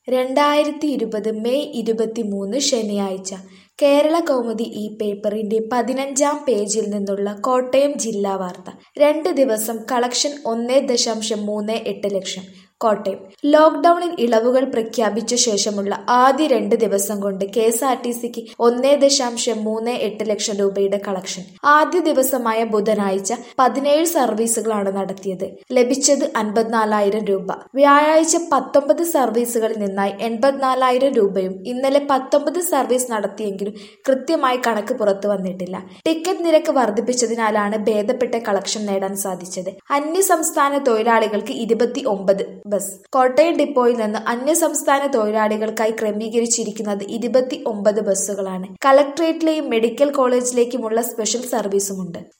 രണ്ടായിരത്തി ഇരുപത് മെയ് ഇരുപത്തിമൂന്ന് ശനിയാഴ്ച കേരള കൗമുദി ഈ പേപ്പറിന്റെ പതിനഞ്ചാം പേജിൽ നിന്നുള്ള കോട്ടയം ജില്ലാ വാർത്ത രണ്ട് ദിവസം കളക്ഷൻ ഒന്നേ ദശാംശം മൂന്ന് എട്ട് ലക്ഷം കോട്ടയം ലോക്ഡൌണിൽ ഇളവുകൾ പ്രഖ്യാപിച്ച ശേഷമുള്ള ആദ്യ രണ്ട് ദിവസം കൊണ്ട് കെ എസ് ആർ ടി സിക്ക് ഒന്നേ ദശാംശം മൂന്ന് എട്ട് ലക്ഷം രൂപയുടെ കളക്ഷൻ ആദ്യ ദിവസമായ ബുധനാഴ്ച പതിനേഴ് സർവീസുകളാണ് നടത്തിയത് ലഭിച്ചത് അൻപത്തിനാലായിരം രൂപ വ്യാഴാഴ്ച പത്തൊമ്പത് സർവീസുകളിൽ നിന്നായി എൺപത്തിനാലായിരം രൂപയും ഇന്നലെ പത്തൊമ്പത് സർവീസ് നടത്തിയെങ്കിലും കൃത്യമായി കണക്ക് പുറത്തു വന്നിട്ടില്ല ടിക്കറ്റ് നിരക്ക് വർദ്ധിപ്പിച്ചതിനാലാണ് ഭേദപ്പെട്ട കളക്ഷൻ നേടാൻ സാധിച്ചത് അന്യസംസ്ഥാന തൊഴിലാളികൾക്ക് ഇരുപത്തി ഒമ്പത് ബസ് കോട്ടയം ഡിപ്പോയിൽ നിന്ന് അന്യസംസ്ഥാന തൊഴിലാളികൾക്കായി ക്രമീകരിച്ചിരിക്കുന്നത് ഇരുപത്തി ഒമ്പത് ബസ്സുകളാണ് കളക്ട്രേറ്റിലെയും മെഡിക്കൽ കോളേജിലേക്കുമുള്ള സ്പെഷ്യൽ സർവീസുമുണ്ട്